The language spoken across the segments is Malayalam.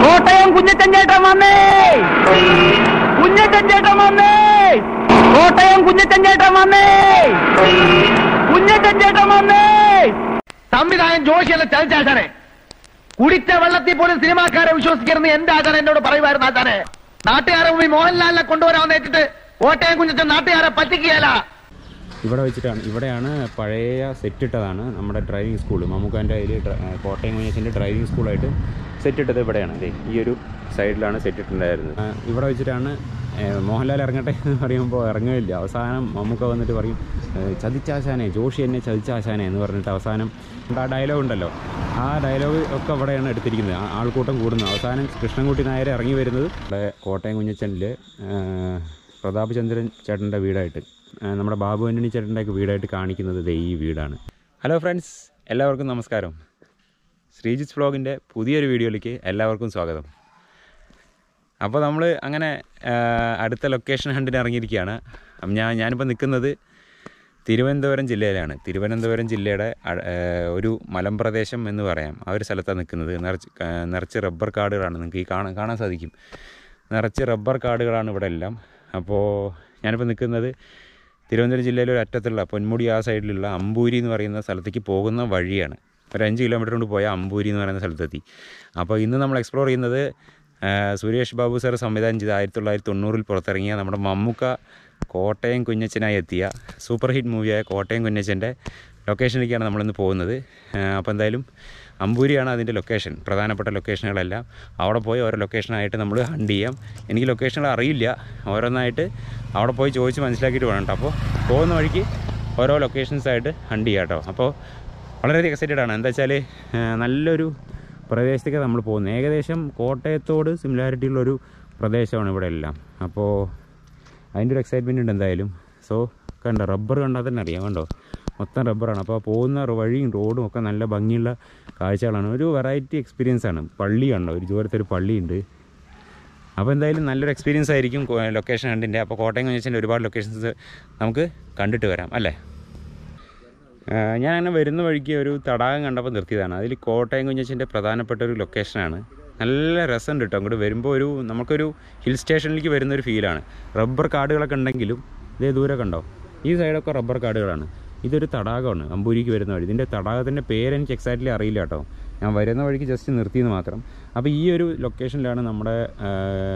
കോട്ടയം കുഞ്ഞച്ചൻ ചേട്ടൻ വന്നേ കുഞ്ഞച്ചൻ ചേട്ടൻ വന്നേ കോട്ടയം കുഞ്ഞച്ചൻ ചേട്ടൻ വന്നേ കുഞ്ഞച്ചൻ ചേട്ടൻ വന്നേ സംവിധായകൻ ജോഷിയല്ല ചതിച്ചാച്ചാനെ കുടിച്ച വെള്ളത്തിൽ പോലും സിനിമാക്കാരെ വിശ്വസിക്കരുന്ന് എന്റെ ആചാരം എന്നോട് പറയുമായിരുന്നു ആചാനെ നാട്ടുകാരെ മുമ്പിൽ മോഹൻലാലിനെ കൊണ്ടുവരാൻ നേരിട്ട് കോട്ടയം കുഞ്ഞച്ചൻ നാട്ടുകാരെ പറ്റിക്കുകയല്ല ഇവിടെ വെച്ചിട്ടാണ് ഇവിടെയാണ് പഴയ സെറ്റ് ഇട്ടതാണ് നമ്മുടെ ഡ്രൈവിംഗ് സ്കൂൾ മമ്മൂക്കാൻ്റെ അതിൽ കോട്ടയം കുഞ്ഞച്ചൻ്റെ ഡ്രൈവിംഗ് സ്കൂളായിട്ട് സെറ്റ് ഇട്ടത് ഇവിടെയാണ് ദേ ഈ ഒരു സൈഡിലാണ് സെറ്റ് ഇട്ടുണ്ടായിരുന്നത് ആ, ഇവിടെ വെച്ചിട്ടാണ് ഏ, മോഹൻലാൽ ഇറങ്ങട്ടെ എന്ന് പറയുമ്പോൾ ഇറങ്ങുകയില്ല അവസാനം മമ്മൂക്ക വന്നിട്ട് പറയും ഏ, ചതിച്ചാശാനെ ജോഷി എന്നെ ചതിച്ചാശാനെ എന്ന് പറഞ്ഞിട്ട് അവസാനം ആ ഡയലോഗ് ഉണ്ടല്ലോ ആ ഡയലോഗ് ഒക്കെ ഇവിടെയാണ് എടുത്തിരിക്കുന്നത് ആ ആൾക്കൂട്ടം കൂടുന്നത് അവസാനം കൃഷ്ണൻകുട്ടി നായർ ഇറങ്ങി വരുന്നത് ഇവിടെ കോട്ടയം കുഞ്ഞച്ചനിൽ പ്രതാപ് ചന്ദ്രൻ ചേട്ടൻ്റെ വീടായിട്ട് ആ, നമ്മുടെ ബാബു ആൻ്റണി ചേട്ടൻ്റെയൊക്കെ വീടായിട്ട് കാണിക്കുന്നത് ദേ ഈ വീടാണ് ഹലോ ഫ്രണ്ട്സ് എല്ലാവർക്കും നമസ്കാരം ശ്രീജിത്ത് വ്ളോഗിൻ്റെ പുതിയൊരു വീഡിയോയിലേക്ക് എല്ലാവർക്കും സ്വാഗതം അപ്പോൾ നമ്മൾ അങ്ങനെ ആ, അടുത്ത ലൊക്കേഷൻ ഹണ്ടിന് ഇറങ്ങിയിരിക്കുകയാണ് അപ്പം ഞാൻ ഞാനിപ്പോൾ നിൽക്കുന്നത് തിരുവനന്തപുരം ജില്ലയിലാണ് തിരുവനന്തപുരം ജില്ലയുടെ അ- ആ, ഒരു മലമ്പ്രദേശം എന്ന് പറയാം ആ ഒരു സ്ഥലത്താണ് നിൽക്കുന്നത് നിറച്ച് ആ, നിറച്ച് റബ്ബർ കാടുകളാണ് നിങ്ങൾക്ക് ഈ കാണാൻ കാണാൻ സാധിക്കും നിറച്ച് റബ്ബർ കാടുകളാണ് ഇവിടെ എല്ലാം അപ്പോൾ ഞാനിപ്പോൾ നിൽക്കുന്നത് തിരുവനന്തപുരം ജില്ലയിലെ ഒരു അറ്റത്തുള്ള പൊന്മുടി ആ സൈഡിലുള്ള അമ്പൂരി എന്ന് പറയുന്ന സ്ഥലത്തേക്ക് പോകുന്ന വഴിയാണ് ഒരു അഞ്ച് കിലോമീറ്റർ കൊണ്ട് പോയാൽ അമ്പൂരി എന്ന് പറയുന്ന സ്ഥലത്തെത്തി അപ്പോൾ ഇന്ന് നമ്മൾ എക്സ്പ്ലോർ ചെയ്യുന്നത് ആ, സുരേഷ് ബാബു സാർ സംവിധാനം ചെയ്ത ആയിരത്തി തൊള്ളായിരത്തി തൊണ്ണൂറിൽ പുറത്തിറങ്ങിയ നമ്മുടെ മമ്മൂക്ക കോട്ടയം കുഞ്ഞച്ചനായി എത്തിയ സൂപ്പർ ഹിറ്റ് മൂവിയായ കോട്ടയം കുഞ്ഞച്ചൻ്റെ ലൊക്കേഷനിലേക്കാണ് നമ്മളിന്ന് പോകുന്നത് ആ, അപ്പോൾ എന്തായാലും അമ്പൂരിയാണ് അതിൻ്റെ ലൊക്കേഷൻ പ്രധാനപ്പെട്ട ലൊക്കേഷനുകളെല്ലാം അവിടെ പോയി ഓരോ ലൊക്കേഷനായിട്ട് നമ്മൾ ഹണ്ട് ചെയ്യാം എനിക്ക് ലൊക്കേഷനുകൾ അറിയില്ല ഓരോന്നായിട്ട് അവിടെ പോയി ചോദിച്ച് മനസ്സിലാക്കിയിട്ട് വേണം കേട്ടോ അപ്പോൾ പോകുന്ന വഴിക്ക് ഓരോ ലൊക്കേഷൻസായിട്ട് ഹണ്ട് ചെയ്യാം കേട്ടോ അപ്പോൾ വളരെയധികം എക്സൈറ്റഡ് ആണ് എന്താ വെച്ചാൽ നല്ലൊരു പ്രദേശത്തേക്ക് നമ്മൾ പോകുന്നത് ഏകദേശം കോട്ടയത്തോട് സിമിലാരിറ്റി ഉള്ളൊരു പ്രദേശമാണ് ഇവിടെ എല്ലാം അപ്പോൾ അതിൻ്റെ ഒരു എക്സൈറ്റ്മെൻറ്റ് ഉണ്ട് എന്തായാലും സോ കണ്ടോ റബ്ബർ കണ്ടാൽ തന്നെ അറിയാം കണ്ടോ മൊത്തം റബ്ബറാണ് അപ്പോൾ പോകുന്ന റ- വഴിയും റോഡും ഒക്കെ നല്ല ഭംഗിയുള്ള കാഴ്ചകളാണ് ഒരു വെറൈറ്റി എക്സ്പീരിയൻസ് ആണ് പള്ളി കണ്ടോ ഒരു ദൂരത്തൊരു പള്ളിയുണ്ട് അപ്പോൾ എന്തായാലും നല്ലൊരു എക്സ്പീരിയൻസ് ആയിരിക്കും കോ- ലൊക്കേഷൻ കണ്ടിൻ്റെ അപ്പോൾ കോട്ടയം കുഞ്ഞച്ചൻ്റെ ഒരുപാട് ലൊക്കേഷൻസ് നമുക്ക് കണ്ടിട്ട് വരാം അല്ലേ ആ, ഞാൻ അങ്ങനെ വരുന്ന വഴിക്ക് ഒരു തടാകം കണ്ടപ്പോൾ നിർത്തിയതാണ് അതിൽ കോട്ടയം കുഞ്ഞച്ചൻ്റെ പ്രധാനപ്പെട്ട ഒരു ലൊക്കേഷനാണ് നല്ല രസമുണ്ട് കേട്ടോ അങ്ങോട്ട് വരുമ്പോൾ ഒരു നമുക്കൊരു ഹിൽ സ്റ്റേഷനിലേക്ക് വരുന്ന ഒരു ഫീലാണ് റബ്ബർ കാടുകളൊക്കെ ഉണ്ടെങ്കിലും ഇതേ ദൂരെ കണ്ടോ ഈ സൈഡൊക്കെ റബ്ബർ കാടുകളാണ് ഇതൊരു തടാകമാണ് അമ്പൂരിക്ക് വരുന്ന വഴി ഇതിൻ്റെ തടാകത്തിൻ്റെ പേര് എനിക്ക് എക്സാക്റ്റ്ലി അറിയില്ല കേട്ടോ ഞാൻ വരുന്ന വഴിക്ക് ജസ്റ്റ് നിർത്തിയെന്ന് മാത്രം അപ്പോൾ ഈ ഒരു ലൊക്കേഷനിലാണ് നമ്മുടെ ആ,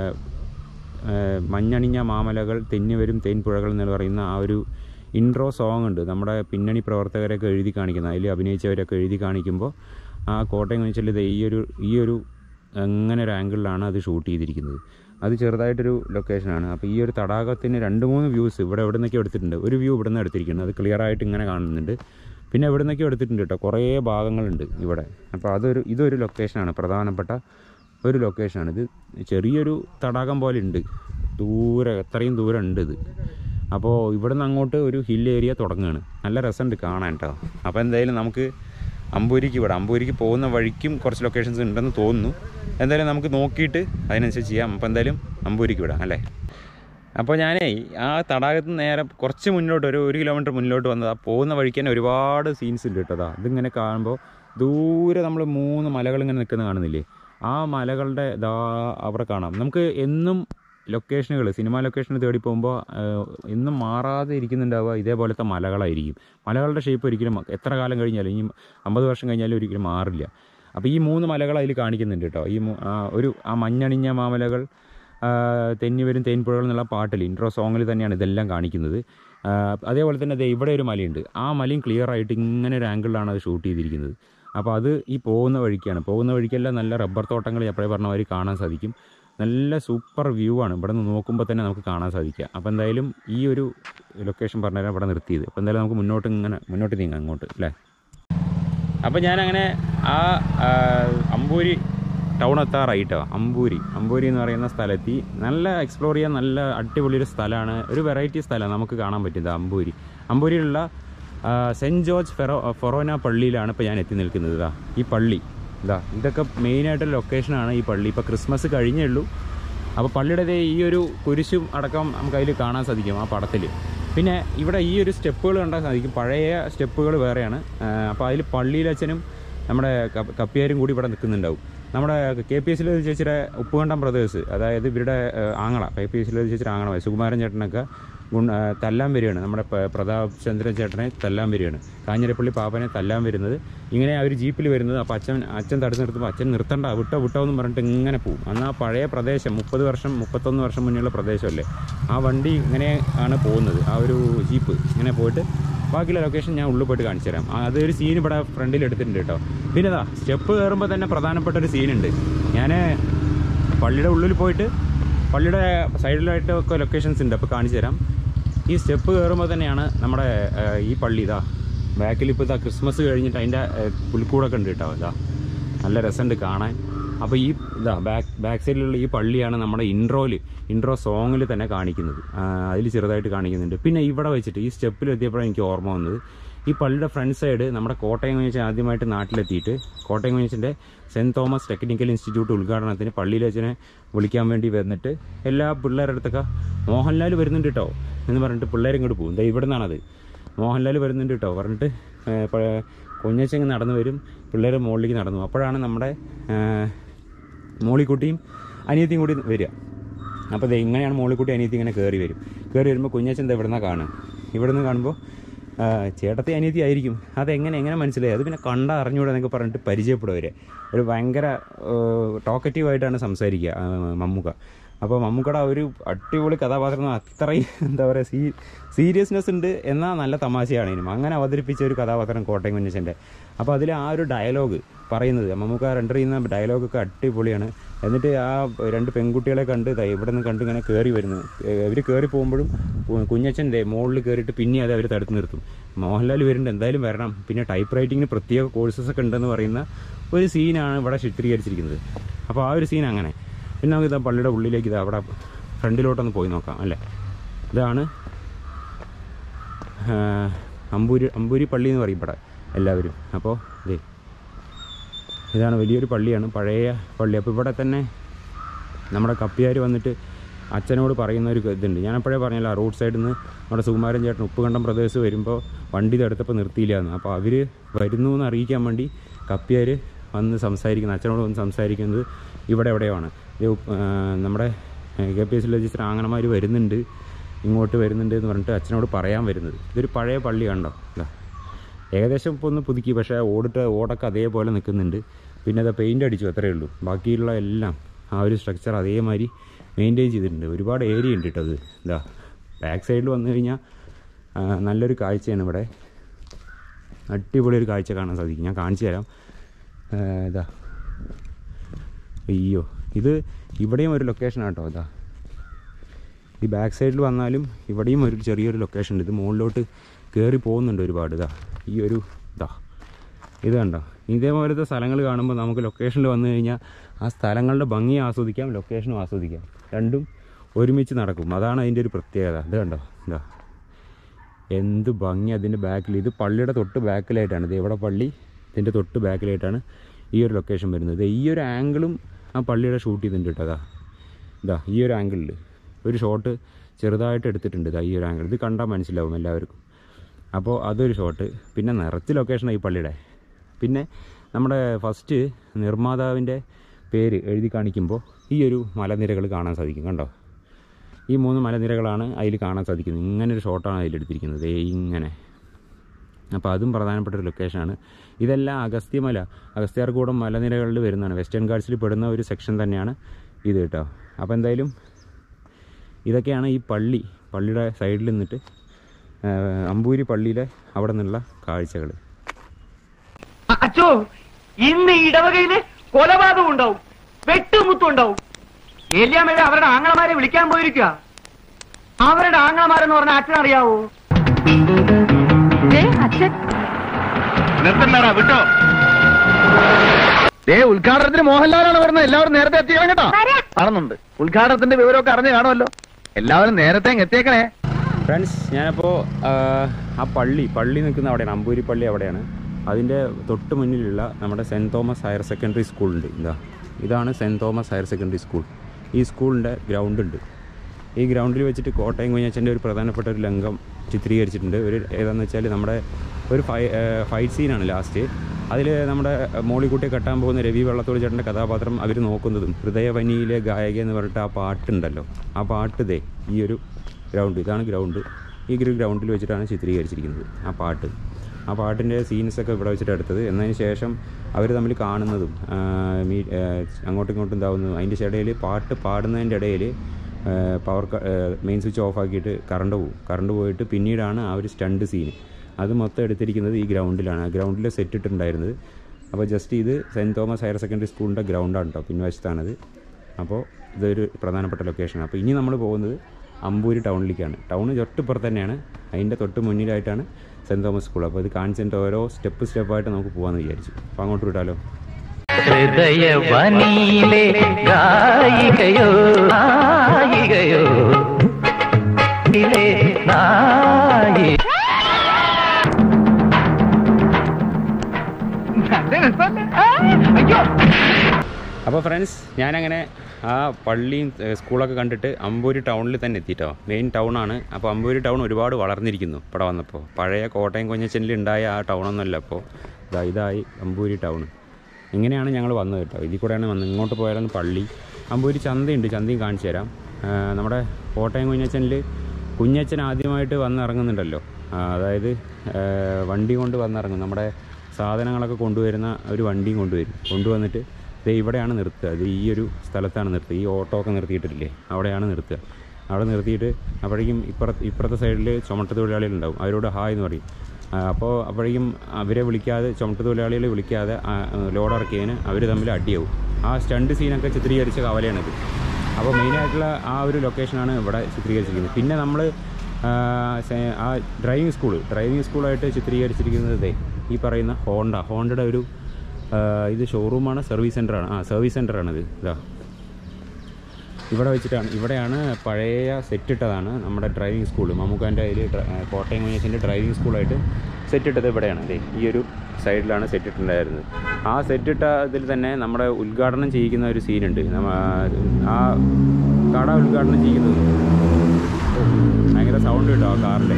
ആ, മഞ്ഞണിഞ്ഞ മാമലകൾ തെന്നിവരും തേൻപുഴകൾ എന്ന് പറയുന്ന ആ ഒരു ഇൻട്രോ സോങ് ഉണ്ട് നമ്മുടെ പിന്നണി പ്രവർത്തകരൊക്കെ എഴുതി കാണിക്കുന്ന അതിൽ അഭിനയിച്ചവരൊക്കെ എഴുതി കാണിക്കുമ്പോൾ ആ കോട്ടയം വെച്ചാൽ ഈ ഒരു ഈ ഒരു അങ്ങനെ ഒരു ആംഗിളിലാണ് അത് ഷൂട്ട് ചെയ്തിരിക്കുന്നത് അത് ചെറുതായിട്ടൊരു ലൊക്കേഷനാണ് അപ്പോൾ ഈ ഒരു തടാകത്തിന് രണ്ട് മൂന്ന് വ്യൂസ് ഇവിടെ എവിടെ നിന്നൊക്കെ എടുത്തിട്ടുണ്ട് ഒരു വ്യൂ ഇവിടെ നിന്ന് എടുത്തിരിക്കുന്നത് അത് ക്ലിയർ ആയിട്ട് ഇങ്ങനെ കാണുന്നുണ്ട് പിന്നെ എവിടെ നിന്നൊക്കെ എടുത്തിട്ടുണ്ട് കേട്ടോ കുറേ ഭാഗങ്ങളുണ്ട് ഇവിടെ അപ്പോൾ അതൊരു ഇതൊരു ലൊക്കേഷനാണ് പ്രധാനപ്പെട്ട ഒരു ലൊക്കേഷനാണ് ഇത് ചെറിയൊരു തടാകം പോലെ ഉണ്ട് ദൂരെ എത്രയും ദൂരം ഉണ്ട് ഇത് അപ്പോൾ ഇവിടെ നിന്ന് അങ്ങോട്ട് ഒരു ഹിൽ ഏരിയ തുടങ്ങുകയാണ് നല്ല രസമുണ്ട് കാണാൻ കേട്ടോ അപ്പോൾ എന്തായാലും നമുക്ക് അമ്പൂരിക്ക് വിടാം അമ്പൂരിക്ക് പോകുന്ന വഴിക്കും കുറച്ച് ലൊക്കേഷൻസ് ഉണ്ടെന്ന് തോന്നുന്നു എന്തായാലും നമുക്ക് നോക്കിയിട്ട് അതിനനുസരിച്ച് ചെയ്യാം അപ്പോൾ എന്തായാലും അമ്പൂരിക്ക് വിടാം അല്ലേ അപ്പോൾ ഞാനേ ആ തടാകത്ത് നിന്ന് നേരെ കുറച്ച് മുന്നോട്ട് ഒരു ഒരു കിലോമീറ്റർ മുന്നോട്ട് വന്നത് ആ പോകുന്ന വഴിക്ക് തന്നെ ഒരുപാട് സീൻസ് ഉണ്ട് കേട്ടോ ദാ ഇതിങ്ങനെ കാണുമ്പോൾ ദൂരെ നമ്മൾ മൂന്ന് മലകൾ ഇങ്ങനെ നിൽക്കുന്നത് കാണുന്നില്ലേ ആ മലകളുടെ ദാ അവിടെ കാണാം നമുക്ക് എന്നും ലൊക്കേഷനുകൾ സിനിമ ലൊക്കേഷന് തേടി പോകുമ്പോൾ എന്നും മാറാതെ ഇരിക്കുന്നുണ്ടാവുക ഇതേപോലത്തെ മലകളായിരിക്കും മലകളുടെ ഷേപ്പ് ഒരിക്കലും എത്ര കാലം കഴിഞ്ഞാലും ഇനി അമ്പത് വർഷം കഴിഞ്ഞാലും ഒരിക്കലും മാറില്ല അപ്പോൾ ഈ മൂന്ന് മലകൾ അതിൽ കാണിക്കുന്നുണ്ട് കേട്ടോ ഈ മൂ- ആ ഒരു ആ മഞ്ഞണിഞ്ഞ മാമലകൾ ആ, തെന്നി വരും തേൻപുഴകൾ എന്നുള്ള പാട്ടിൽ ഇൻട്രോ സോങ്ങിൽ തന്നെയാണ് ഇതെല്ലാം കാണിക്കുന്നത് ആ, അതേപോലെ തന്നെ ദേ ഇവിടെ ഒരു മലയുണ്ട് ആ മലയും ക്ലിയർ ആയിട്ട് ഇങ്ങനെ ഒരു ആംഗിളിലാണ് അത് ഷൂട്ട് ചെയ്തിരിക്കുന്നത് അപ്പോൾ അത് ഈ പോകുന്ന വഴിക്കാണ് പോകുന്ന വഴിക്കെല്ലാം നല്ല റബ്ബർ തോട്ടങ്ങൾ എപ്പോഴേ പറഞ്ഞ മാതിരി കാണാൻ സാധിക്കും നല്ല സൂപ്പർ വ്യൂ ആണ് ഇവിടെ നിന്ന് നോക്കുമ്പോൾ തന്നെ നമുക്ക് കാണാൻ സാധിക്കുക അപ്പോൾ എന്തായാലും ഈ ഒരു ലൊക്കേഷൻ പറഞ്ഞുതരാൻ ഇവിടെ നിർത്തിയത് അപ്പോൾ എന്തായാലും നമുക്ക് മുന്നോട്ട് ഇങ്ങനെ മുന്നോട്ട് നീങ്ങാം അങ്ങോട്ട് അല്ലേ അപ്പോൾ ഞാനങ്ങനെ ആ ആ, അമ്പൂരി ടൗൺ എത്താറായിട്ടോ അമ്പൂരി അമ്പൂരി എന്ന് പറയുന്ന സ്ഥലത്തി നല്ല എക്സ്പ്ലോർ ചെയ്യാൻ നല്ല അടിപൊളി ഒരു സ്ഥലമാണ് ഒരു വെറൈറ്റി സ്ഥലമാണ് നമുക്ക് കാണാൻ പറ്റുന്നത് അമ്പൂരി അമ്പൂരിയിലുള്ള ആ, സെൻറ്റ് ജോർജ് ഫെറോ ഫൊറോന പള്ളിയിലാണ് ഇപ്പോൾ ഞാൻ എത്തി നിൽക്കുന്നത് ഇതാ ഈ പള്ളി ഇതാ ഇതൊക്കെ മെയിനായിട്ടുള്ള ലൊക്കേഷനാണ് ഈ പള്ളി ഇപ്പോൾ ക്രിസ്മസ് കഴിഞ്ഞേ ഉള്ളൂ അപ്പോൾ പള്ളിയുടെ ദേ ഈ ഒരു കുരിശും അടക്കം നമുക്ക് അതിൽ കാണാൻ സാധിക്കും ആ പടത്തിൽ പിന്നെ ഇവിടെ ഈ ഒരു സ്റ്റെപ്പുകൾ കണ്ടാൽ സാധിക്കും പഴയ സ്റ്റെപ്പുകൾ വേറെയാണ് അപ്പോൾ അതിൽ പള്ളിയിലച്ഛനും നമ്മുടെ ക- കപ്പിയാരും കൂടി ഇവിടെ നിൽക്കുന്നുണ്ടാവും നമ്മുടെ കെ പി എസ് ചേച്ചിയുടെ ഉപ്പുകണ്ടം ബ്രദേഴ്സ് അതായത് ഇവരുടെ ഏഹ്, ആങ്ങള കെ പി എസ് ചേച്ചിയുടെ ആങ്ങള സുകുമാരൻ ചേട്ടനൊക്കെ ഗുണ ഏഹ്, തല്ലാൻ വരികയാണ് നമ്മുടെ പ- പ്രതാപ് ചന്ദ്രൻ ചേട്ടനെ തല്ലാൻ വരികയാണ് കാഞ്ഞിരപ്പള്ളി പാപ്പനെ തല്ലാൻ വരുന്നത് ഇങ്ങനെ അവർ ജീപ്പിൽ വരുന്നത് അപ്പോൾ അച്ഛൻ അച്ഛൻ തടുത്ത് നിർത്തുമ്പോൾ അച്ഛൻ നിർത്തണ്ട വിട്ടോ വിട്ടോ എന്ന് പറഞ്ഞിട്ട് ഇങ്ങനെ പോകും അന്ന് ആ പഴയ പ്രദേശം മുപ്പത് വർഷം മുപ്പത്തൊന്ന് വർഷം മുന്നേയുള്ള പ്രദേശമല്ലേ ആ വണ്ടി ഇങ്ങനെ ആണ് പോകുന്നത് ആ ഒരു ജീപ്പ് ഇങ്ങനെ പോയിട്ട് ബാക്കിയുള്ള ലൊക്കേഷൻ ഞാൻ ഉള്ളിൽ പോയിട്ട് കാണിച്ചു തരാം ആ, അതൊരു സീൻ ഇവിടെ ഫ്രണ്ടിൽ എടുത്തിട്ടുണ്ട് കേട്ടോ പിന്നെ ഇതാ സ്റ്റെപ്പ് കയറുമ്പോൾ തന്നെ പ്രധാനപ്പെട്ട ഒരു സീനുണ്ട് ഞാൻ പള്ളിയുടെ ഉള്ളിൽ പോയിട്ട് പള്ളിയുടെ സൈഡിലായിട്ട് ഒക്കെ ലൊക്കേഷൻസ് ഉണ്ട് അപ്പോൾ കാണിച്ചു തരാം ഈ സ്റ്റെപ്പ് കയറുമ്പോൾ തന്നെയാണ് നമ്മുടെ ആ, ഈ പള്ളി ഇതാ ബാക്കിൽ ഇപ്പോൾ ഇതാ ക്രിസ്മസ് കഴിഞ്ഞിട്ട് അതിൻ്റെ പുൽക്കൂടൊക്കെ ഉണ്ട് കേട്ടോ ഇതാ നല്ല രസമുണ്ട് കാണാൻ അപ്പോൾ ഈ ഇതാ ബാക്ക് ബാക്ക് സൈഡിലുള്ള ഈ പള്ളിയാണ് നമ്മുടെ ഇൻട്രോയിൽ ഇൻട്രോ സോങ്ങിൽ തന്നെ കാണിക്കുന്നത് അതിൽ ചെറുതായിട്ട് കാണിക്കുന്നുണ്ട് പിന്നെ ഇവിടെ വെച്ചിട്ട് ഈ സ്റ്റെപ്പിൽ എത്തിയപ്പോഴാണ് എനിക്ക് ഓർമ്മ വന്നത് ഈ പള്ളിയുടെ ഫ്രണ്ട് സൈഡ് നമ്മുടെ കോട്ടയം കുഞ്ഞിച്ച് ആദ്യമായിട്ട് നാട്ടിലെത്തിയിട്ട് കോട്ടയം കുഞ്ഞിച്ചിൻ്റെ സെൻറ് തോമസ് ടെക്നിക്കൽ ഇൻസ്റ്റിറ്റ്യൂട്ട് ഉദ്ഘാടനത്തിന് പള്ളിയിൽ വെച്ചിനെ വിളിക്കാൻ വേണ്ടി വന്നിട്ട് എല്ലാ പിള്ളേരുടെ അടുത്തൊക്കെ മോഹൻലാൽ വരുന്നുണ്ട് കേട്ടോ എന്ന് പറഞ്ഞിട്ട് പിള്ളേരും ഇങ്ങോട്ട് പോകും ദേ ഇവിടെ നിന്നാണത് മോഹൻലാൽ വരുന്നുണ്ട് കേട്ടോ പറഞ്ഞിട്ട് കുഞ്ഞച്ചങ്ങ് നടന്നു വരും പിള്ളേർ മുകളിലേക്ക് നടന്നു അപ്പോഴാണ് നമ്മുടെ ആ, മോളിക്കുട്ടിയും അനിയത്തിയും കൂടി വരിക അപ്പോൾ ദേ ഇങ്ങനെയാണ് മോളിക്കുട്ടി അനിയത്തി ഇങ്ങനെ കയറി വരും കയറി വരുമ്പോൾ കുഞ്ഞച്ചൻ ദേ ഇവിടുന്ന് കാണുക ഇവിടുന്ന് കാണുമ്പോൾ ആ, ചേട്ടത്തി അനിയത്തി ആയിരിക്കും അതെങ്ങനെ എങ്ങനെ മനസ്സിലായി അത് പിന്നെ കണ്ട അറിഞ്ഞൂടെ എന്നൊക്കെ പറഞ്ഞിട്ട് പരിചയപ്പെടും അവരെ ഒരു ഭയങ്കര ടോക്കറ്റീവായിട്ടാണ് സംസാരിക്കുക ആ, മമ്മൂക്ക അപ്പോൾ മമ്മൂക്കയുടെ ആ ഒരു അടിപൊളി കഥാപാത്രം അത്രയും എന്താ പറയുക സീ സീരിയസ്നെസ് ഉണ്ട് എന്നാൽ നല്ല തമാശയാണ് ഇതിനും അങ്ങനെ അവതരിപ്പിച്ച ഒരു കഥാപാത്രം കോട്ടയം കുഞ്ഞച്ചൻ്റെ അപ്പോൾ അതിൽ ആ ഒരു ഡയലോഗ് പറയുന്നത് മമ്മൂക്ക റെൻഡർ ചെയ്യുന്ന ഡയലോഗൊക്കെ അടിപൊളിയാണ് എന്നിട്ട് ആ രണ്ട് പെൺകുട്ടികളെ കണ്ട് ദാ ഇവിടെ നിന്ന് കണ്ട് ഇങ്ങനെ കയറി വരുന്നു ഇവർ കയറി പോകുമ്പോഴും കു- കുഞ്ഞച്ചൻ ദേ മുകളിൽ കയറിയിട്ട് പിന്നെ അത് അവർ തടുത്ത് നിർത്തും മോഹൻലാൽ വരുന്നുണ്ട് എന്തായാലും വരണം പിന്നെ ടൈപ്പ് റൈറ്റിങ്ങിന് പ്രത്യേക കോഴ്സസ് ഒക്കെ ഉണ്ടെന്ന് പറയുന്ന ഒരു സീനാണ് ഇവിടെ ചിത്രീകരിച്ചിരിക്കുന്നത് അപ്പോൾ ആ ഒരു സീൻ അങ്ങനെ പിന്നെ നമുക്ക് ഇതാ പള്ളിയുടെ ഉള്ളിലേക്ക് ഇതാ അവിടെ ഫ്രണ്ടിലോട്ടൊന്ന് പോയി നോക്കാം അല്ലേ ഇതാണ് ആ, അമ്പൂരി അമ്പൂരി പള്ളി എന്ന് പറയും ഇവിടെ എല്ലാവരും അപ്പോൾ ഇതേ ഇതാണ് വലിയൊരു പള്ളിയാണ് പഴയ പള്ളി അപ്പോൾ ഇവിടെ തന്നെ നമ്മുടെ കപ്പിയാർ വന്നിട്ട് അച്ഛനോട് പറയുന്ന ഒരു ഇതുണ്ട് ഞാൻ അപ്പോഴേ പറഞ്ഞല്ലോ ആ റോഡ് സൈഡിൽ നിന്ന് നമ്മുടെ സുകുമാരൻ ചേട്ടൻ ഉപ്പുകണ്ടം പ്രദേശത്ത് വരുമ്പോൾ വണ്ടി തടുത്തപ്പോൾ നിർത്തിയില്ല എന്ന് അപ്പോൾ അവർ വരുന്നു എന്ന് അറിയിക്കാൻ വേണ്ടി കപ്പിയാർ വന്ന് സംസാരിക്കുന്നത് അച്ഛനോട് വന്ന് സംസാരിക്കുന്നത് ഇവിടെ എവിടെയാണ് ഇത് ഉപ്പ്- ആ, നമ്മുടെ കെ പി എസ് രജിസ്റ്റർ ആങ്ങണമാർ വരുന്നുണ്ട് ഇങ്ങോട്ട് വരുന്നുണ്ട് എന്ന് പറഞ്ഞിട്ട് അച്ഛനോട് പറയാൻ വരുന്നത് ഇതൊരു പഴയ പള്ളിയാണല്ലോ ഇതാ ഏകദേശം ഇപ്പോൾ ഒന്ന് പുതുക്കി പക്ഷേ ഓടിട്ട് ഓടൊക്കെ അതേപോലെ നിൽക്കുന്നുണ്ട് പിന്നെ അത് പെയിൻ്റ് അടിച്ചു അത്രയേ ഉള്ളൂ ബാക്കിയുള്ള എല്ലാം ആ ഒരു സ്ട്രക്ചർ അതേമാതിരി മെയിൻറ്റെയിൻ ചെയ്തിട്ടുണ്ട് ഒരുപാട് ഏരിയ ഉണ്ട് കേട്ടോ അത് ഇതാ ബാക്ക് സൈഡിൽ വന്നു കഴിഞ്ഞാൽ ആ, നല്ലൊരു കാഴ്ചയാണ് ഇവിടെ അടിപൊളി ഒരു കാഴ്ച കാണാൻ സാധിക്കും ഞാൻ കാണിച്ചു തരാം ആ, ഇതാ അയ്യോ ഇത് ഇവിടെയും ഒരു ലൊക്കേഷനാണ് കേട്ടോ ഇതാ ഈ ബാക്ക് സൈഡിൽ വന്നാലും ഇവിടെയും ഒരു ചെറിയൊരു ലൊക്കേഷൻ ഉണ്ട് ഇത് മുകളിലോട്ട് കയറി പോകുന്നുണ്ട് ഒരുപാട് ഇതാ ഈ ഒരു ഇതാ ഇത് കണ്ടോ ഇതേപോലത്തെ സ്ഥലങ്ങൾ കാണുമ്പോൾ നമുക്ക് ലൊക്കേഷനിൽ വന്നു കഴിഞ്ഞാൽ ആ സ്ഥലങ്ങളുടെ ഭംഗി ആസ്വദിക്കാം ലൊക്കേഷനും ആസ്വദിക്കാം രണ്ടും ഒരുമിച്ച് നടക്കും അതാണ് അതിൻ്റെ ഒരു പ്രത്യേകത ഇത് കണ്ടോ ഇതാ എന്ത് ഭംഗി അതിൻ്റെ ബാക്കിൽ ഇത് പള്ളിയുടെ തൊട്ട് ബാക്കിലായിട്ടാണ് ഇത് എവിടെ പള്ളി ഇതിൻ്റെ തൊട്ട് ബാക്കിലായിട്ടാണ് ഈ ഒരു ലൊക്കേഷൻ വരുന്നത് ദേ ഈ ഒരു ആംഗിളും ആ പള്ളിയുടെ ഷൂട്ട് ചെയ്തിട്ടുണ്ട് കേട്ടോ അതാ ഇതാ ഈ ഒരു ആംഗിളിൽ ഒരു ഷോട്ട് ചെറുതായിട്ട് എടുത്തിട്ടുണ്ട് ഇതാ ഈ ഒരു ആംഗിൾ ഇത് കണ്ടാൽ മനസ്സിലാവും എല്ലാവർക്കും അപ്പോൾ അതൊരു ഷോട്ട് പിന്നെ നിറച്ച് ലൊക്കേഷനാണ് ഈ പള്ളിയുടെ പിന്നെ നമ്മുടെ ഫസ്റ്റ് നിർമ്മാതാവിൻ്റെ പേര് എഴുതി കാണിക്കുമ്പോൾ ഈ ഒരു മലനിരകൾ കാണാൻ സാധിക്കും കണ്ടോ ഈ മൂന്ന് മലനിരകളാണ് അതിൽ കാണാൻ സാധിക്കുന്നത് ഇങ്ങനെ ഒരു ഷോട്ടാണ് അതിലെടുത്തിരിക്കുന്നത് ദേ ഇങ്ങനെ അപ്പോൾ അതും പ്രധാനപ്പെട്ട ഒരു ലൊക്കേഷനാണ് ഇതെല്ലാം അഗസ്ത്യമല അഗസ്ത്യാർകൂടം മലനിരകളിൽ വരുന്നതാണ് വെസ്റ്റേൺ ഗാർഡ്സിൽ പെടുന്ന ഒരു സെക്ഷൻ തന്നെയാണ് ഇത് കേട്ടോ അപ്പോൾ എന്തായാലും ഇതൊക്കെയാണ് ഈ പള്ളി പള്ളിയുടെ സൈഡിൽ നിന്നിട്ട് ആ, അമ്പൂരി പള്ളിയിലെ അവിടെ നിന്നുള്ള കാഴ്ചകൾ അച്ചോ ഇന്ന് ഈ ഇടവകയില് കൊലപാതകം ഉണ്ടാവും വെട്ടുമുത്തും ഉണ്ടാവും ഏലിയാമ്മ അവരുടെ ആങ്ങളമാരെ വിളിക്കാൻ പോയിരിക്കുക അവരുടെ ആങ്ങളമാരെന്ന് പറഞ്ഞ അച്ഛൻ അറിയാവോ അച്ഛൻ നിർത്തണ്ടാടാ വിട്ടോ ദേ ഉദ്ഘാടനത്തിന് മോഹൻലാലാണ് വരുന്നത് എല്ലാവരും നേരത്തെ എത്തിക്കണം കേട്ടോ വരാം. കാണുന്നുണ്ട് ഉദ്ഘാടനത്തിന്റെ വിവരമൊക്കെ അറിഞ്ഞു കാണുമല്ലോ എല്ലാവരും നേരത്തെ അങ്ങ് എത്തിയേക്കണേ ഫ്രണ്ട്സ് ഞാനിപ്പോൾ ആ പള്ളി പള്ളി നിൽക്കുന്ന അവിടെയാണ് അമ്പൂരി പള്ളി അവിടെയാണ് അതിൻ്റെ തൊട്ട് മുന്നിലുള്ള നമ്മുടെ സെൻറ് തോമസ് ഹയർ സെക്കൻഡറി സ്കൂളുണ്ട് ഇതാ ഇതാണ് Saint Thomas higher secondary school ഈ സ്കൂളിൻ്റെ ഗ്രൗണ്ട് ഉണ്ട് ഈ ഗ്രൗണ്ടിൽ വെച്ചിട്ട് കോട്ടയം കുഞ്ഞച്ചൻ്റെ ഒരു പ്രധാനപ്പെട്ട ഒരു ലംഘം ചിത്രീകരിച്ചിട്ടുണ്ട് ഒരു ഏതാണെന്ന് വെച്ചാൽ നമ്മുടെ ഒരു ഫൈ ഫൈറ്റ് സീനാണ് ലാസ്റ്റ് അതിൽ നമ്മുടെ മോളിക്കുട്ടിയെ കെട്ടാൻ പോകുന്ന രവി വെള്ളത്തോട് ചേട്ടൻ്റെ കഥാപാത്രം അവർ നോക്കുന്നതും ഹൃദയവനിയിലെ ഗായക എന്ന് പറഞ്ഞിട്ട് ആ പാട്ടുണ്ടല്ലോ ആ പാട്ട് ദേ ഈ ഒരു ഗ്രൗണ്ട് ഇതാണ് ഗ്രൗണ്ട് ഈ ഒരു ഗ്രൗണ്ടിൽ വെച്ചിട്ടാണ് ചിത്രീകരിച്ചിരിക്കുന്നത് ആ പാട്ട് ആ പാട്ടിൻ്റെ സീൻസൊക്കെ ഇവിടെ വെച്ചിട്ട് എടുത്തത് എന്നതിന് ശേഷം അവർ തമ്മിൽ കാണുന്നതും ആ, മീ- ആ, അങ്ങോട്ടും ഇങ്ങോട്ടും ഇതാവുന്നതും അതിൻ്റെ ഇടയിൽ പാട്ട് പാടുന്നതിൻ്റെ ഇടയിൽ പവർ മെയിൻ സ്വിച്ച് ഓഫ് ആക്കിയിട്ട് കറണ്ട് പോകും കറണ്ട് പോയിട്ട് പിന്നീടാണ് ആ ഒരു സ്റ്റണ്ട് സീന് അത് മൊത്തം എടുത്തിരിക്കുന്നത് ഈ ഗ്രൗണ്ടിലാണ് ആ ഗ്രൗണ്ടിൽ സെറ്റ് ഇട്ടിട്ടുണ്ടായിരുന്നത് അപ്പോൾ ജസ്റ്റ് ഇത് സെൻറ്റ് തോമസ് ഹയർ സെക്കൻഡറി സ്കൂളിൻ്റെ ഗ്രൗണ്ടാണ് കേട്ടോ പിൻവശത്താണത് അപ്പോൾ ഇതൊരു പ്രധാനപ്പെട്ട ലൊക്കേഷനാണ് അപ്പോൾ ഇനി നമ്മൾ പോകുന്നത് അമ്പൂര് ടൗണിലേക്കാണ് ടൗണ് തൊട്ടിപ്പുറത്ത് തന്നെയാണ് അതിൻ്റെ തൊട്ട് മുന്നിലായിട്ടാണ് സെൻറ്റ് തോമസ് സ്കൂൾ അപ്പോൾ ഇത് കാണിച്ചിട്ട് ഓരോ സ്റ്റെപ്പ് സ്റ്റെപ്പായിട്ട് നമുക്ക് പോകാമെന്ന് വിചാരിച്ചു അപ്പോൾ അങ്ങോട്ട് വിട്ടാലോ ഹൃദയവനിയിലെ ഗായികയോ നായികയോ ഇലെ നായി നല്ല രസമല്ലേ? ആ, അയ്യോ അപ്പോൾ ഫ്രണ്ട്സ് ഞാനങ്ങനെ ആ പള്ളിയും ഏഹ്, സ്കൂളൊക്കെ കണ്ടിട്ട് അമ്പൂരി ടൗണിൽ തന്നെ എത്തിയിട്ടോ മെയിൻ ടൗണാണ് അപ്പോൾ അമ്പൂരി ടൗൺ ഒരുപാട് വളർന്നിരിക്കുന്നു ഇവിടെ വന്നപ്പോൾ പഴയ കോട്ടയം കൊഞ്ഞച്ചനിൽ ഉണ്ടായ ആ ടൗണൊന്നുമല്ല അപ്പോൾ ഇതാ ഇതായി അമ്പൂരി ടൗൺ ഇങ്ങനെയാണ് ഞങ്ങൾ വന്നത് കേട്ടോ ഇതിൽ കൂടെയാണ് വന്നത് ഇങ്ങോട്ട് പോയാലാണ് പള്ളി അമ്പൂരി ചന്തയുണ്ട് ചന്തയും കാണിച്ചു തരാം ആ, നമ്മുടെ കോട്ടയം കുഞ്ഞച്ചനിൽ കുഞ്ഞച്ചൻ ആദ്യമായിട്ട് വന്നിറങ്ങുന്നുണ്ടല്ലോ ആ, അതായത് ആ, വണ്ടി കൊണ്ട് വന്നിറങ്ങും നമ്മുടെ സാധനങ്ങളൊക്കെ കൊണ്ടുവരുന്ന ഒരു വണ്ടിയും കൊണ്ടുവരും കൊണ്ടുവന്നിട്ട് ദേ ഇവിടെയാണ് നിർത്തുക ഇത് ഈ ഒരു സ്ഥലത്താണ് നിർത്തുക ഈ ഓട്ടോ ഒക്കെ നിർത്തിയിട്ടില്ലേ അവിടെയാണ് നിർത്തുക അവിടെ നിർത്തിയിട്ട് അപ്പോഴേക്കും ഇപ്പുറത്ത് ഇപ്പുറത്തെ സൈഡിൽ ചുമട്ട് തൊഴിലാളികളുണ്ടാവും അവരോട് ഹായ് എന്ന് പറയും ആ, അപ്പോൾ അപ്പോഴേക്കും അവരെ വിളിക്കാതെ ചുമട്ട് തൊഴിലാളികളെ വിളിക്കാതെ ആ, ലോഡ് ഇറക്കിയതിന് അവർ തമ്മിൽ അടിയാവും ആ സ്റ്റണ്ട് സീനൊക്കെ ചിത്രീകരിച്ച കവലയാണിത് അപ്പോൾ മെയിനായിട്ടുള്ള ആ ഒരു ലൊക്കേഷനാണ് ഇവിടെ ചിത്രീകരിച്ചിരിക്കുന്നത് പിന്നെ നമ്മൾ ആ ഡ്രൈവിംഗ് സ്കൂൾ ഡ്രൈവിംഗ് സ്കൂളായിട്ട് ചിത്രീകരിച്ചിരിക്കുന്നത് ദേ ഈ പറയുന്ന ഹോണ്ട ഹോണ്ടയുടെ ഒരു ആ, ഇത് ഷോറൂമാണ് സർവീസ് സെൻ്ററാണ് ആ സർവീസ് സെൻ്ററാണിത് ഇതാ ഇവിടെ വെച്ചിട്ടാണ് ഇവിടെയാണ് പഴയ സെറ്റ് ഇട്ടതാണ് നമ്മുടെ ഡ്രൈവിംഗ് സ്കൂൾ മമ്മൂക്കാൻ്റെ അതിൽ കോട്ടയം മീനസിൻ്റെ ഡ്രൈവിംഗ് സ്കൂളായിട്ട് സെറ്റ് ഇട്ടത് ഇവിടെയാണ് അതെ ഈ ഒരു സൈഡിലാണ് സെറ്റ് ഇട്ടിട്ടുണ്ടായിരുന്നത് ആ സെറ്റ് ഇട്ട ഇതിൽ തന്നെ നമ്മുടെ ഉദ്ഘാടനം ചെയ്യിക്കുന്ന ഒരു സീനുണ്ട് നമ്മ- ആ കട ഉദ്ഘാടനം ചെയ്യുന്നത് ഓ, ഭയങ്കര സൗണ്ട് കിട്ടും ആ കാറിൻ്റെ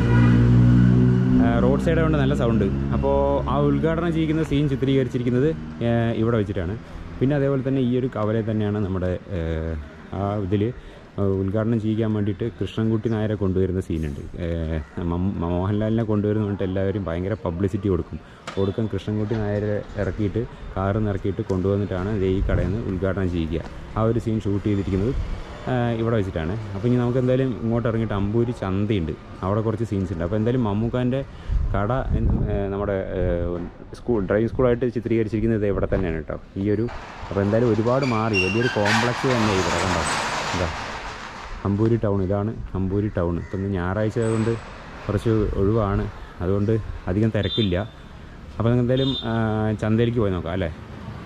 റോഡ് സൈഡ് കൊണ്ട് നല്ല സൗണ്ട് അപ്പോൾ ആ ഉദ്ഘാടനം ചെയ്യുന്ന സീൻ ചിത്രീകരിച്ചിരിക്കുന്നത് ഏഹ്, ഇവിടെ വെച്ചിട്ടാണ് പിന്നെ അതേപോലെ തന്നെ ഈ ഒരു കവലയിൽ തന്നെയാണ് നമ്മുടെ ഏഹ്, ആ ഇതിൽ ഉദ്ഘാടനം ചെയ്യിക്കാൻ വേണ്ടിയിട്ട് കൃഷ്ണൻകുട്ടി നായരെ കൊണ്ടുവരുന്ന സീനുണ്ട് ഏഹ്, മം- മോഹൻലാലിനെ കൊണ്ടുവരുന്ന പറഞ്ഞിട്ട് എല്ലാവരും ഭയങ്കര പബ്ലിസിറ്റി കൊടുക്കും കൊടുക്കാൻ കൃഷ്ണൻകുട്ടി നായരെ ഇറക്കിയിട്ട് കാറിൽ നിന്ന് ഇറക്കിയിട്ട് കൊണ്ടുവന്നിട്ടാണ് ദേ ഈ കടയിൽ നിന്ന് ഉദ്ഘാടനം ചെയ്യിക്കുക ആ ഒരു സീൻ ഷൂട്ട് ചെയ്തിരിക്കുന്നത് ആഹ് ഇവിടെ വെച്ചിട്ടാണ് അപ്പോൾ ഇനി നമുക്ക് എന്തായാലും ഇങ്ങോട്ട് ഇറങ്ങിയിട്ട് അമ്പൂരി ചന്തയുണ്ട് അവിടെ കുറച്ച് സീൻസ് ഉണ്ട് അപ്പോൾ എന്തായാലും മമ്മൂക്കാൻ്റെ കട എന്ന് ആഹ് നമ്മുടെ ആഹ് സ്കൂൾ ഡ്രൈവിംഗ് സ്കൂളായിട്ട് ചിത്രീകരിച്ചിരിക്കുന്നത് ഇവിടെ തന്നെയാണ് കേട്ടോ ഈ ഒരു അപ്പോൾ എന്തായാലും ഒരുപാട് മാറി വലിയൊരു കോംപ്ലക്സ് തന്നെ ഇവിടെ കണ്ടോ എന്താ അമ്പൂരി ടൗൺ ഇതാണ് അമ്പൂരി ടൗൺ ഇപ്പം ഇന്ന് ഞായറാഴ്ച ആയതുകൊണ്ട് കുറച്ച് ഒഴിവാണ് അതുകൊണ്ട് അധികം തിരക്കില്ല അപ്പോൾ നമുക്ക് എന്തായാലും ആഹ് ചന്തയിലേക്ക് പോയി നോക്കാം അല്ലേ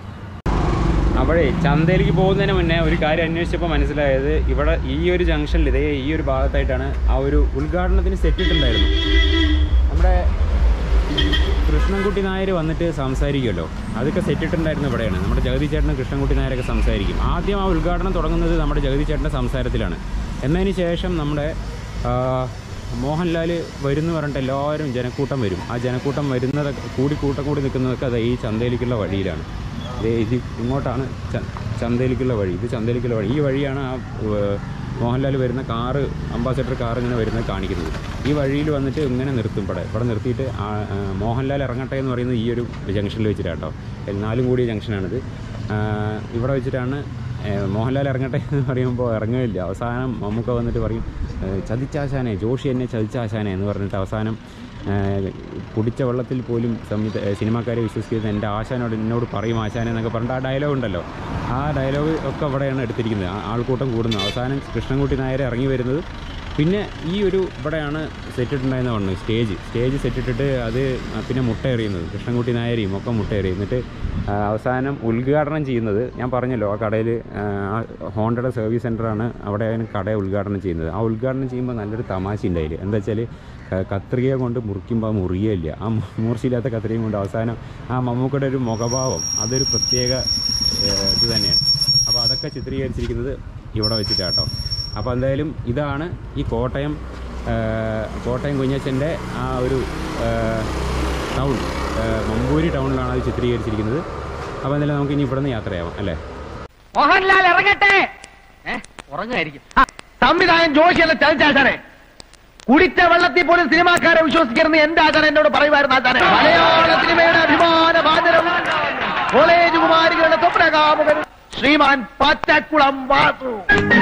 അപ്പോഴേ ചന്തയിലേക്ക് പോകുന്നതിന് മുന്നേ ഒരു കാര്യം അന്വേഷിച്ചപ്പോൾ മനസ്സിലായത് ഇവിടെ ഈ ഒരു ജംഗ്ഷനിൽ ഇതേ ഈ ഒരു ഭാഗത്തായിട്ടാണ് ആ ഒരു ഉദ്ഘാടനത്തിന് സെറ്റ് ഇട്ടുണ്ടായിരുന്നു നമ്മുടെ കൃഷ്ണൻകുട്ടി നായർ വന്നിട്ട് സംസാരിക്കുമല്ലോ അതൊക്കെ സെറ്റ് ഇട്ടുണ്ടായിരുന്ന ഇവിടെയാണ് നമ്മുടെ ജഗതി ചേട്ടനും കൃഷ്ണൻകുട്ടി നായരൊക്കെ സംസാരിക്കും ആദ്യം ആ ഉദ്ഘാടനം തുടങ്ങുന്നത് നമ്മുടെ ജഗതി ചേട്ടൻ്റെ സംസാരത്തിലാണ് എന്നതിന് ശേഷം നമ്മുടെ ആ, മോഹൻലാൽ വരുന്നു പറഞ്ഞിട്ട് എല്ലാവരും ജനക്കൂട്ടം വരും ആ ജനക്കൂട്ടം വരുന്നതൊക്കെ കൂടി കൂട്ടം കൂടി നിൽക്കുന്നതൊക്കെ അത് ഈ ചന്തയിലേക്കുള്ള വഴിയിലാണ് ദേ ഇത് ഇങ്ങോട്ടാണ് ച- ചന്തയിലേക്കുള്ള വഴി ഇത് ചന്തയിലേക്കുള്ള വഴി ഈ വഴിയാണ് ആ ഏർ, മോഹൻലാൽ വരുന്ന കാറ് അംബാസഡർ കാർ ഇങ്ങനെ വരുന്നത് കാണിക്കുന്നത് ഈ വഴിയിൽ വന്നിട്ട് ഇങ്ങനെ നിർത്തും ഇവിടെ ഇവിടെ നിർത്തിയിട്ട് ആ, ആ, മോഹൻലാൽ ഇറങ്ങട്ടെ എന്ന് പറയുന്നത് ഈ ഒരു ജംഗ്ഷനിൽ വെച്ചിട്ടാട്ടോ നാലും കൂടിയ ജംഗ്ഷനാണിത് ആ, ഇവിടെ വെച്ചിട്ടാണ് ഏ, മോഹൻലാൽ ഇറങ്ങട്ടെ എന്ന് പറയുമ്പോൾ ഇറങ്ങുകയില്ല അവസാനം മമ്മൂക്ക വന്നിട്ട് പറയും ഏ, ചതിച്ചാശാനെ ജോഷി എന്നെ ചതിച്ചാശാനെ എന്ന് പറഞ്ഞിട്ട് അവസാനം ഏ, കുടിച്ച വെള്ളത്തിൽ പോലും സംവിധ ഏ, സിനിമാക്കാരെ വിശ്വസിക്കുന്നത് എൻ്റെ ആശാനോട് എന്നോട് പറയും ആശാനെ എന്നൊക്കെ പറഞ്ഞിട്ട് ആ ഡയലോഗ് ഉണ്ടല്ലോ ആ ഡയലോഗ് ഒക്കെ അവിടെയാണ് എടുത്തിരിക്കുന്നത് ആ- ആൾക്കൂട്ടം കൂടുന്നത് അവസാനം കൃഷ്ണൻകുട്ടി നായരെ ഇറങ്ങി വരുന്നത് പിന്നെ ഈ ഒരു ഇവിടെയാണ് സെറ്റ് ഇട്ടുണ്ടായിരുന്ന പറഞ്ഞു സ്റ്റേജ് സ്റ്റേജ് സെറ്റ് ഇട്ടിട്ട് അത് പിന്നെ മുട്ട എറിയുന്നത് കൃഷ്ണൻകുട്ടി നായരെയും ഒക്കെ മുട്ട എറിയും എന്നിട്ട് ആ, അവസാനം ഉദ്ഘാടനം ചെയ്യുന്നത് ഞാൻ പറഞ്ഞല്ലോ ആ കടയിൽ ആ ഹോണ്ടയുടെ സർവീസ് സെൻ്ററാണ് അവിടെയാണ് കട ഉദ്ഘാടനം ചെയ്യുന്നത് ആ ഉദ്ഘാടനം ചെയ്യുമ്പോൾ നല്ലൊരു തമാശ ഉണ്ടായില്ല എന്താ വെച്ചാൽ കത്രിക കൊണ്ട് മുറിക്കുമ്പോൾ മുറിയില്ല ആ മു- മൂർച്ചയില്ലാത്ത കത്രികയും കൊണ്ട് അവസാനം ആ മമ്മൂക്കയുടെ ഒരു മുഖഭാവം അതൊരു പ്രത്യേക ഏഹ്, ഇത് തന്നെയാണ് അപ്പോൾ അതൊക്കെ ചിത്രീകരിച്ചിരിക്കുന്നത് ഇവിടെ വെച്ചിട്ടാട്ടോ അപ്പോൾ എന്തായാലും ഇതാണ് ഈ കോട്ടയം ആ, കോട്ടയം കുഞ്ഞച്ചൻ്റെ ആ ഒരു ആ, ടൗൺ ആ, മമ്പൂരി ടൗണിലാണ് അത് ചിത്രീകരിച്ചിരിക്കുന്നത് അപ്പോൾ എന്തായാലും നമുക്ക് ഇനി ഇവിടെ നിന്ന് യാത്രയാവാം അല്ലേ മോഹൻലാൽ ഇറങ്ങട്ടെ ഉറങ്ങായിരിക്കും സംവിധായകൻ ജോഷിയല്ല ചതിച്ചാശാനെ കുടിച്ച വെള്ളത്തിൽ പോലും സിനിമാക്കാരെ വിശ്വസിക്കരുന്ന് എന്റെ ആചാരം എന്നോട് പറയുമായിരുന്നു ആചാരൻ മലയാള സിനിമയുടെ അഭിമാന ബാധനം കോളേജ് കുമാരികളുടെ സ്വപ്നകാമുകൻ ശ്രീമാൻ പച്ചക്കുളം വാസു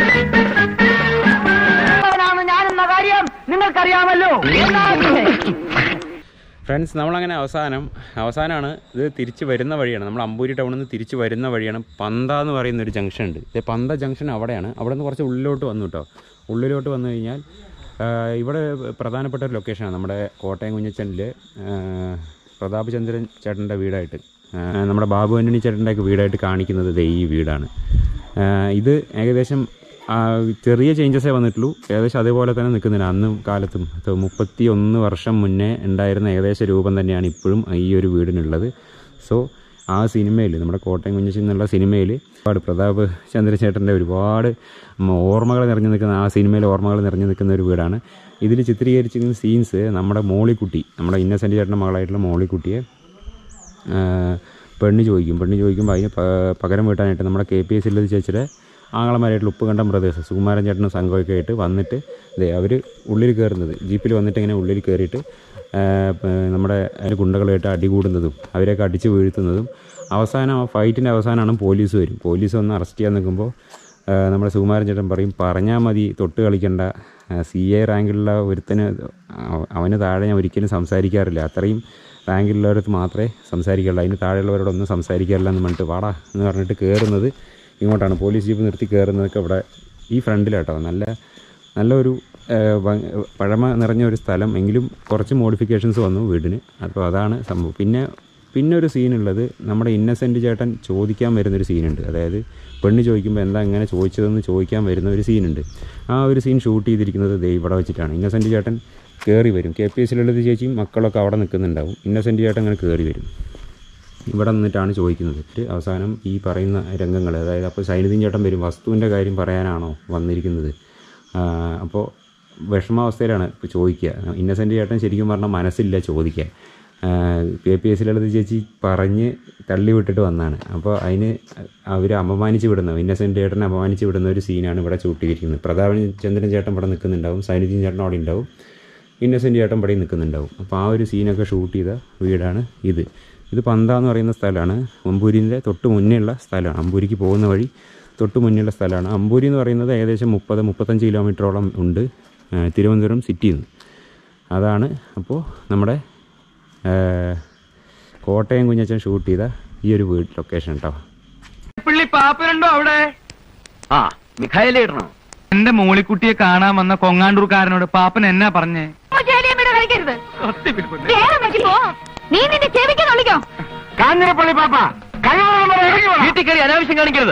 ാണ് ഞാനെന്ന കാര്യം നിങ്ങൾക്കറിയാമല്ലോ എന്നാ പിന്നെ ഫ്രണ്ട്സ് നമ്മളങ്ങനെ അവസാനം അവസാനമാണ് ഇത് തിരിച്ച് വരുന്ന വഴിയാണ് നമ്മൾ അമ്പൂരി ടൗണിൽ നിന്ന് തിരിച്ച് വരുന്ന വഴിയാണ് പന്ത എന്ന് പറയുന്ന ഒരു ജംഗ്ഷൻ ഉണ്ട് ഇത് പന്ത ജംഗ്ഷൻ അവിടെയാണ് അവിടെ നിന്ന് കുറച്ച് ഉള്ളിലോട്ട് വന്നു കേട്ടോ ഉള്ളിലോട്ട് വന്നു കഴിഞ്ഞാൽ ആ, ഇവിടെ പ്രധാനപ്പെട്ട ഒരു ലൊക്കേഷനാണ് നമ്മുടെ കോട്ടയം കുഞ്ഞച്ചനിൽ പ്രതാപചന്ദ്രൻ ചേട്ടൻ്റെ വീടായിട്ട് ആ, നമ്മുടെ ബാബു ആൻ്റണി ചേട്ടൻ്റെ ഒക്കെ വീടായിട്ട് കാണിക്കുന്നത് ദേ ഈ വീടാണ് ആ, ഇത് ഏകദേശം ആ, ചെറിയ ചേഞ്ചസേ വന്നിട്ടുള്ളൂ ഏകദേശം അതേപോലെ തന്നെ നിൽക്കുന്നുണ്ട് അന്നും കാലത്തും ഇത് മുപ്പത്തി ഒന്ന് വർഷം മുന്നേ ഉണ്ടായിരുന്ന ഏകദേശ രൂപം തന്നെയാണ് ഇപ്പോഴും ഈ ഒരു വീടിനുള്ളത് സോ ആ സിനിമയിൽ നമ്മുടെ കോട്ടയം കുഞ്ഞച്ചൻ എന്നുള്ള സിനിമയിൽ ഒരുപാട് പ്രതാപ് ചന്ദ്രചേട്ടൻ്റെ ഒരുപാട് ഓർമ്മകൾ നിറഞ്ഞു നിൽക്കുന്ന ആ സിനിമയിൽ ഓർമ്മകൾ നിറഞ്ഞു നിൽക്കുന്ന ഒരു വീടാണ് ഇതിൽ ചിത്രീകരിച്ചിരിക്കുന്ന സീൻസ് നമ്മുടെ മോളിക്കുട്ടി നമ്മുടെ ഇന്നസെൻ്റ് ചേട്ടൻ്റെ മകളായിട്ടുള്ള മോളിക്കുട്ടിയെ ആ, പെണ്ണ് ചോദിക്കും പെണ്ണ് ചോദിക്കുമ്പോൾ അതിന് പ- പകരം വീട്ടാനായിട്ട് നമ്മുടെ കെ പി എസ് ഉള്ളത് ചേച്ചിയുടെ ആങ്ങളമാരായിട്ടുള്ള ഉപ്പുകണ്ടം ബ്രദേഴ്സ് സുകുമാരൻ ചേട്ടനും സംഘമൊക്കെ ആയിട്ട് വന്നിട്ട് ഇതേ അവർ ഉള്ളിൽ കയറുന്നത് ജീപ്പിൽ വന്നിട്ട് ഇങ്ങനെ ഉള്ളിൽ കയറിയിട്ട് ആ, പ- നമ്മുടെ അതിന് ഗുണ്ടകളായിട്ട് അടി കൂടുന്നതും അവരെയൊക്കെ അടിച്ച് വീഴ്ത്തുന്നതും അവസാനം ആ ഫൈറ്റിൻ്റെ അവസാനമാണ് പോലീസ് വരും പോലീസ് വന്ന് അറസ്റ്റ് ചെയ്യാൻ നിൽക്കുമ്പോൾ ആ, നമ്മുടെ സുകുമാരൻ ചേട്ടൻ പറയും പറഞ്ഞാൽ മതി തൊട്ട് കളിക്കണ്ട സി എ റാങ്കിലുള്ള ഒരുത്തന് അവ- അവന് താഴെ ഞാൻ ഒരിക്കലും സംസാരിക്കാറില്ല അത്രയും റാങ്കിലുള്ളവരടുത്ത് മാത്രമേ സംസാരിക്കാറുള്ളൂ അതിന് താഴെയുള്ളവരോടൊന്നും സംസാരിക്കാറില്ല എന്ന് പറഞ്ഞിട്ട് വാടാ എന്ന് പറഞ്ഞിട്ട് കയറുന്നത് ഇങ്ങോട്ടാണ് പോലീസ് ജീപ്പ് നിർത്തി കയറുന്നതൊക്കെ ഇവിടെ ഈ ഫ്രണ്ടിലാട്ടോ നല്ല നല്ലൊരു ആ, ഭംഗി- പഴമ നിറഞ്ഞ ഒരു സ്ഥലം എങ്കിലും കുറച്ച് മോഡിഫിക്കേഷൻസ് വന്നു വീടിന് അപ്പോൾ അതാണ് സംഭവം പിന്നെ പിന്നെ ഒരു സീനുള്ളത് നമ്മുടെ ഇന്നസെൻറ്റ് ചേട്ടൻ ചോദിക്കാൻ വരുന്നൊരു സീനുണ്ട് അതായത് പെണ്ണ് ചോദിക്കുമ്പോൾ എന്താ ഇങ്ങനെ ചോദിച്ചതെന്ന് ചോദിക്കാൻ വരുന്ന ഒരു സീനുണ്ട് ആ ഒരു സീൻ ഷൂട്ട് ചെയ്തിരിക്കുന്നത് ദേ ഇവിടെ വെച്ചിട്ടാണ് ഇന്നസെൻറ്റ് ചേട്ടൻ കയറി വരും കെ പി എസിലുള്ളത് ചേച്ചിയും മക്കളൊക്കെ അവിടെ നിൽക്കുന്നുണ്ടാവും ഇന്നസെൻറ്റ് ചേട്ടൻ അങ്ങനെ കയറി വരും ഇവിടെ നിന്നിട്ടാണ് ചോദിക്കുന്നത് എന്നിട്ട് അവസാനം ഈ പറയുന്ന രംഗങ്ങൾ അതായത് അപ്പോൾ സൈനുദ്ദീൻ ചേട്ടൻ വരും വസ്തുവിൻ്റെ കാര്യം പറയാനാണോ വന്നിരിക്കുന്നത് അപ്പോൾ വിഷമാവസ്ഥയിലാണ് ഇപ്പോൾ ചോദിക്കുക ഇന്നസെൻ്റ് ചേട്ടൻ ശരിക്കും പറഞ്ഞാൽ മനസ്സില്ല ചോദിക്കാൻ കെ പി എസിലുള്ളത് ചേച്ചി പറഞ്ഞ് തള്ളി വിട്ടിട്ട് വന്നാണ് അപ്പോൾ അതിന് അവർ അപമാനിച്ച് വിടുന്ന ഇന്നസെൻ്റ് ചേട്ടനെ അപമാനിച്ച് വിടുന്ന ഒരു സീനാണ് ഇവിടെ ഷൂട്ട് ചെയ്തിരിക്കുന്നത് പ്രതാപൻ ചന്ദ്രൻ ചേട്ടൻ ഇവിടെ നിൽക്കുന്നുണ്ടാവും സൈനുദ്ദീൻ ചേട്ടൻ അവിടെ ഉണ്ടാവും ഇന്നസെൻ്റ് ചേട്ടൻ ഇവിടെ നിൽക്കുന്നുണ്ടാവും അപ്പോൾ ആ ഒരു സീനൊക്കെ ഷൂട്ട് ചെയ്ത വീടാണ് ഇത് ഇത് പന്ത എന്ന് പറയുന്ന സ്ഥലമാണ് അമ്പൂരിൻ്റെ തൊട്ട് മുന്നേയുള്ള സ്ഥലമാണ് അമ്പൂരിക്ക് പോകുന്ന വഴി തൊട്ട് മുന്നേയുള്ള സ്ഥലമാണ് അമ്പൂരി എന്ന് പറയുന്നത് ഏകദേശം മുപ്പത് മുപ്പത്തഞ്ച് കിലോമീറ്ററോളം ഉണ്ട് ആ, തിരുവനന്തപുരം സിറ്റിയിൽ നിന്ന് അതാണ് അപ്പോൾ നമ്മുടെ ആ, കോട്ടയം കുഞ്ഞച്ചൻ ഷൂട്ട് ചെയ്ത ഈ ഒരു വീട് ലൊക്കേഷൻ കേട്ടോ പുള്ളി പാപ്പനുണ്ടോ അവിടെ ആ മിഖായിലേ ഇടണോ എന്റെ മോളിക്കുട്ടിയെ കാണാൻ വന്ന കൊങ്ങാണ്ടൂർക്കാരനോട് പാപ്പൻ എന്നാ പറഞ്ഞേ മുജാലിയമ്മയുടെ കളിക്കരുത് വേറെ നോക്കി പോ നീ നിന്റെ ചെവിക്കാൻ വിളിക്കോ കാഞ്ഞിരപ്പള്ളി പാപ്പ വീട്ടിൽ കയറി അനാവശ്യം കാണിക്കരുത്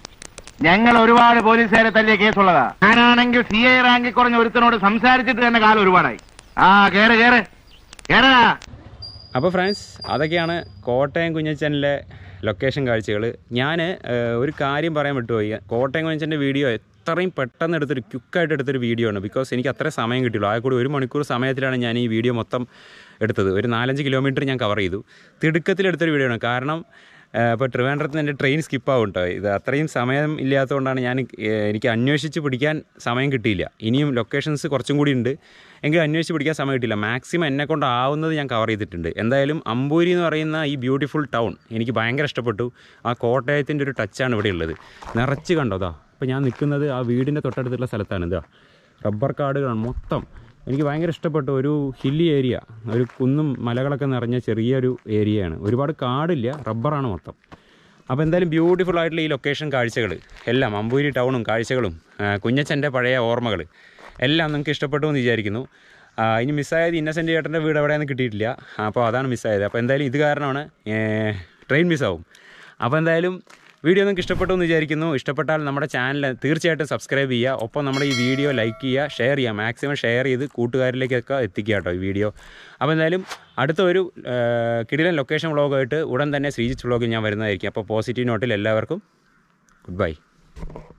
ഞങ്ങൾ ഒരുപാട് പോലീസുകാരെ തല്ലിയ കേസുള്ളതാ ഞാനാണെങ്കിൽ സി ഐ റാങ്കിൽ കുറഞ്ഞ ഒരുത്തനോട് സംസാരിച്ചിട്ട് തന്നെ കാലം ഒരുപാടായി ആ കേറ് കേറ് കേറാ അപ്പോൾ ഫ്രണ്ട്സ് അതൊക്കെയാണ് കോട്ടയം കുഞ്ഞച്ചനിലെ ലൊക്കേഷൻ കാഴ്ചകൾ ഞാൻ ഒരു കാര്യം പറയാൻ വിട്ടുപോയി കോട്ടയം കുഞ്ഞച്ചൻ്റെ വീഡിയോ എത്രയും പെട്ടെന്ന് എടുത്തൊരു ക്വിക്കായിട്ട് എടുത്തൊരു വീഡിയോ ആണ് ബിക്കോസ് എനിക്ക് അത്ര സമയം കിട്ടിയുള്ളൂ ആകെ കൂടി ഒരു മണിക്കൂർ സമയത്തിലാണ് ഞാൻ ഈ വീഡിയോ മൊത്തം എടുത്തത് ഒരു നാലഞ്ച് കിലോമീറ്റർ ഞാൻ കവർ ചെയ്തു തിടുക്കത്തിൽ എടുത്തൊരു വീഡിയോ ആണ് കാരണം ഇപ്പോൾ ട്രിവാൻഡ്രത്ത് നിന്ന് എൻ്റെ ട്രെയിൻ സ്കിപ്പാവും കേട്ടോ ഇത് അത്രയും സമയം ഇല്ലാത്തതുകൊണ്ടാണ് ഞാൻ ഏഹ്, എനിക്ക് അന്വേഷിച്ച് പിടിക്കാൻ സമയം കിട്ടിയില്ല ഇനിയും ലൊക്കേഷൻസ് കുറച്ചും കൂടി ഉണ്ട് എങ്കിലും അന്വേഷിച്ച് പിടിക്കാൻ സമയം കിട്ടില്ല മാക്സിമം എന്നെ കൊണ്ടാവുന്നത് ഞാൻ കവർ ചെയ്തിട്ടുണ്ട് എന്തായാലും അമ്പൂരി എന്ന് പറയുന്ന ഈ ബ്യൂട്ടിഫുൾ ടൗൺ എനിക്ക് ഭയങ്കര ഇഷ്ടപ്പെട്ടു ആ കോട്ടയത്തിൻ്റെ ഒരു ടച്ചാണ് ഇവിടെ ഉള്ളത് നിറച്ച് കണ്ടോ അതാ അപ്പോൾ ഞാൻ നിൽക്കുന്നത് ആ വീടിൻ്റെ തൊട്ടടുത്തുള്ള സ്ഥലത്താണ് ഇതാ റബ്ബർ കാടുകളാണ് മൊത്തം എനിക്ക് ഭയങ്കര ഇഷ്ടപ്പെട്ട ഒരു ഹില്ലി ഏരിയ ഒരു കുന്നും മലകളൊക്കെ നിറഞ്ഞ ചെറിയൊരു ഏരിയയാണ് ഒരുപാട് കാടില്ല റബ്ബറാണ് മൊത്തം അപ്പോൾ എന്തായാലും ബ്യൂട്ടിഫുൾ ആയിട്ടുള്ള ഈ ലൊക്കേഷൻ കാഴ്ചകൾ എല്ലാം അമ്പൂരി ടൗണും കാഴ്ചകളും ആ, കുഞ്ഞച്ചൻ്റെ പഴയ ഓർമ്മകൾ എല്ലാം നിങ്ങൾക്ക് ഇഷ്ടപ്പെട്ടു എന്ന് വിചാരിക്കുന്നു ആ, ഇനി മിസ്സായത് ഇന്നസെൻ്റ് ചേട്ടൻ്റെ വീട് എവിടെയാണെന്ന് കിട്ടിയിട്ടില്ല അപ്പോൾ അതാണ് മിസ്സായത് അപ്പോൾ എന്തായാലും ഇത് കാരണമാണ് ട്രെയിൻ മിസ്സാവും അപ്പോൾ എന്തായാലും വീഡിയോ നിങ്ങൾക്ക് ഇഷ്ടപ്പെട്ടു എന്ന് വിചാരിക്കുന്നു ഇഷ്ടപ്പെട്ടാൽ നമ്മുടെ ചാനൽ തീർച്ചയായിട്ടും സബ്സ്ക്രൈബ് ചെയ്യുക ഒപ്പം നമ്മുടെ ഈ വീഡിയോ ലൈക്ക് ചെയ്യുക ഷെയർ ചെയ്യുക മാക്സിമം ഷെയർ ചെയ്ത് കൂട്ടുകാരിലേക്കൊക്കെ എത്തിക്കുക കേട്ടോ ഈ വീഡിയോ അപ്പോൾ എന്തായാലും അടുത്ത ഒരു കിടിലൻ ലൊക്കേഷൻ വ്ളോഗായിട്ട് ഉടൻ തന്നെ ശ്രീജിത്ത് വ്ളോഗിൽ ഞാൻ വരുന്നതായിരിക്കും അപ്പോൾ പോസിറ്റീവ് നോട്ടിൽ എല്ലാവർക്കും ഗുഡ് ബൈ